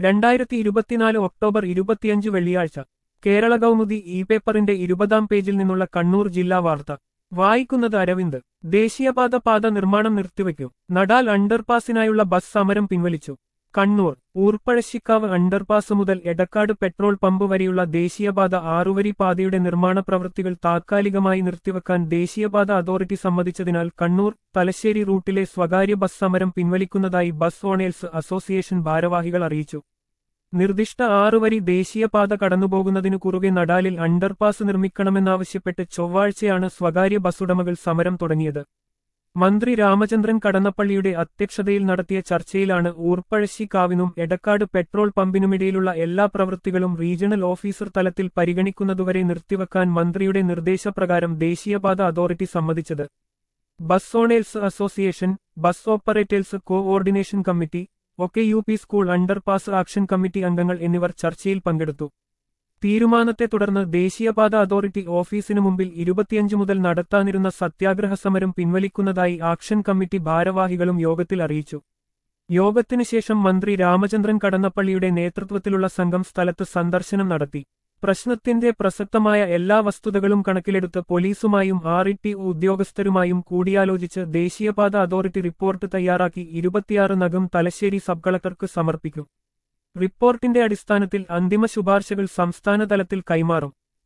രണ്ടായിരത്തി ഇരുപത്തിനാല് ഒക്ടോബർ ഇരുപത്തിയഞ്ച് വെള്ളിയാഴ്ച കേരള കൗമുദി ഇ പേപ്പറിന്റെ ഇരുപതാം പേജിൽ നിന്നുള്ള കണ്ണൂർ ജില്ലാ വാർത്ത വായിക്കുന്നത് അരവിന്ദ് ദേശീയപാത പാത നിർമ്മാണം നിർത്തിവെക്കും നടാൽ അണ്ടർപാസിനായുള്ള ബസ് സമരം പിൻവലിച്ചു കണ്ണൂർ ഊർപ്പഴശ്ശിക്കാവ് അണ്ടർപാസ് മുതൽ എടക്കാട് പെട്രോൾ പമ്പ് വരെയുള്ള ദേശീയപാത ആറുവരി പാതയുടെ നിർമ്മാണ പ്രവൃത്തികൾ താത്കാലികമായി നിർത്തിവെക്കാൻ ദേശീയപാത അതോറിറ്റി സമ്മതിച്ചതിനാൽ കണ്ണൂർ തലശ്ശേരി റൂട്ടിലെ സ്വകാര്യ ബസ് സമരം പിൻവലിക്കുന്നതായി ബസ് ഓണേഴ്സ് അസോസിയേഷൻ ഭാരവാഹികൾ അറിയിച്ചു നിർദ്ദിഷ്ട ആറുവരി ദേശീയപാത കടന്നുപോകുന്നതിനു കുറുകെ നടാലിൽ അണ്ടർപാസ് നിർമ്മിക്കണമെന്നാവശ്യപ്പെട്ട് ചൊവ്വാഴ്ചയാണ് സ്വകാര്യ ബസ്സുടമകൾ സമരം തുടങ്ങിയത് മന്ത്രി രാമചന്ദ്രൻ കടന്നപ്പള്ളിയുടെ അധ്യക്ഷതയിൽ നടത്തിയ ചർച്ചയിലാണ് ഊർപ്പഴശ്ശിക്കാവിനും എടക്കാട് പെട്രോൾ പമ്പിനുമിടയിലുള്ള എല്ലാ പ്രവൃത്തികളും റീജിയണൽ ഓഫീസർ തലത്തിൽ പരിഗണിക്കുന്നതുവരെ നിർത്തിവെക്കാൻ മന്ത്രിയുടെ നിർദ്ദേശപ്രകാരം ദേശീയപാത അതോറിറ്റി സമ്മതിച്ചത് bus owners association bus operators coordination committee ഒക്കെ U P school underpass action committee അംഗങ്ങൾ എന്നിവർ ചർച്ചയിൽ പങ്കെടുത്തു തീരുമാനത്തെ തുടർന്ന് ദേശീയപാത അതോറിറ്റി ഓഫീസിനു മുമ്പിൽ ഇരുപത്തിയഞ്ച് മുതൽ നടത്താനിരുന്ന സത്യാഗ്രഹ സമരം പിൻവലിക്കുന്നതായി ആക്ഷൻ കമ്മിറ്റി ഭാരവാഹികളും യോഗത്തിൽ അറിയിച്ചു യോഗത്തിനു ശേഷം മന്ത്രി രാമചന്ദ്രൻ കടന്നപ്പള്ളിയുടെ നേതൃത്വത്തിലുള്ള സംഘം സ്ഥലത്ത് സന്ദർശനം നടത്തി പ്രശ്നത്തിന്റെ പ്രസക്തമായ എല്ലാ വസ്തുതകളും കണക്കിലെടുത്ത് പോലീസുമായും ആർ ഇ ടി ഉദ്യോഗസ്ഥരുമായും കൂടിയാലോചിച്ച് ദേശീയപാത അതോറിറ്റി റിപ്പോർട്ട് തയ്യാറാക്കി ഇരുപത്തിയാറ് നഗം തലശ്ശേരി സബ് കളക്ടർക്ക് സമർപ്പിക്കും റിപ്പോർട്ടിന്റെ അടിസ്ഥാനത്തിൽ അന്തിമ ശുപാർശകൾ സംസ്ഥാന തലത്തിൽ കൈമാറും